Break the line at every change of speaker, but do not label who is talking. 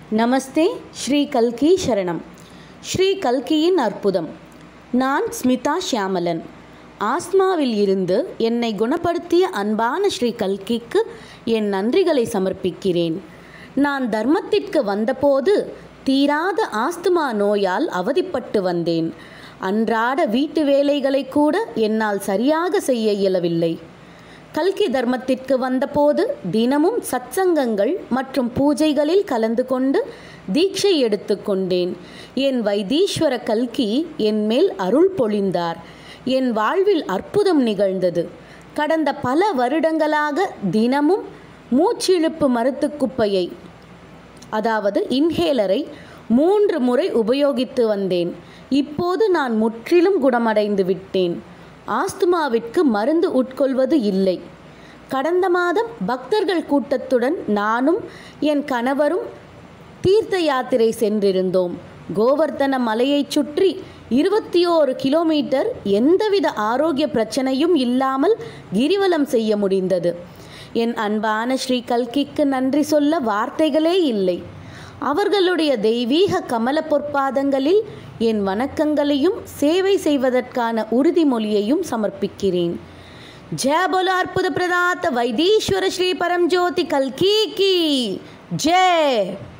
நமஸ்தே ஸ்ரீ கல்கி சரணம் ஸ்ரீ கல்கியின் அற்புதம் நான் ஸ்மிதா ஷியாமலன் ஆஸ்மாவில் இருந்து என்னை குணப்படுத்திய அன்பான ஸ்ரீ கல்கிக்கு என் நன்றிகளை சமர்ப்பிக்கிறேன் நான் தர்மத்திற்கு வந்தபோது தீராத ஆஸ்துமா நோயால் அவதிப்பட்டு வந்தேன் அன்றாட வீட்டு வேலைகளை கூட என்னால் சரியாக செய்ய இயலவில்லை கல்கி தர்மத்திற்கு வந்தபோது தினமும் சத்சங்கங்கள் மற்றும் பூஜைகளில் கலந்து கொண்டு தீட்சை எடுத்துக்கொண்டேன் என் வைத்தீஸ்வர கல்கி என் மேல் அருள் பொழிந்தார் என் வாழ்வில் அற்புதம் நிகழ்ந்தது கடந்த பல வருடங்களாக தினமும் மூச்சிழுப்பு மருத்துக் குப்பையை அதாவது இன்ஹேலரை மூன்று முறை உபயோகித்து வந்தேன் இப்போது நான் முற்றிலும் குணமடைந்து விட்டேன் ஆஸ்துமாவிற்கு மருந்து உட்கொள்வது இல்லை கடந்த மாதம் பக்தர்கள் கூட்டத்துடன் நானும் என் கணவரும் தீர்த்த யாத்திரை சென்றிருந்தோம் கோவர்த்தன மலையைச் சுற்றி இருபத்தி ஓரு கிலோமீட்டர் எந்தவித ஆரோக்கிய பிரச்சனையும் இல்லாமல் கிரிவலம் செய்ய முடிந்தது என் அன்பான ஸ்ரீ கல்கிக்கு நன்றி சொல்ல வார்த்தைகளே இல்லை அவர்களுடைய தெய்வீக கமல பொற்பாதங்களில் என் வணக்கங்களையும் சேவை செய்வதற்கான உறுதிமொழியையும் சமர்ப்பிக்கிறேன் ஜெய போல அற்புத பிரதாத்த வைத்தீஸ்வர ஸ்ரீ பரம்ஜோதி கல்கி கி ஜெய்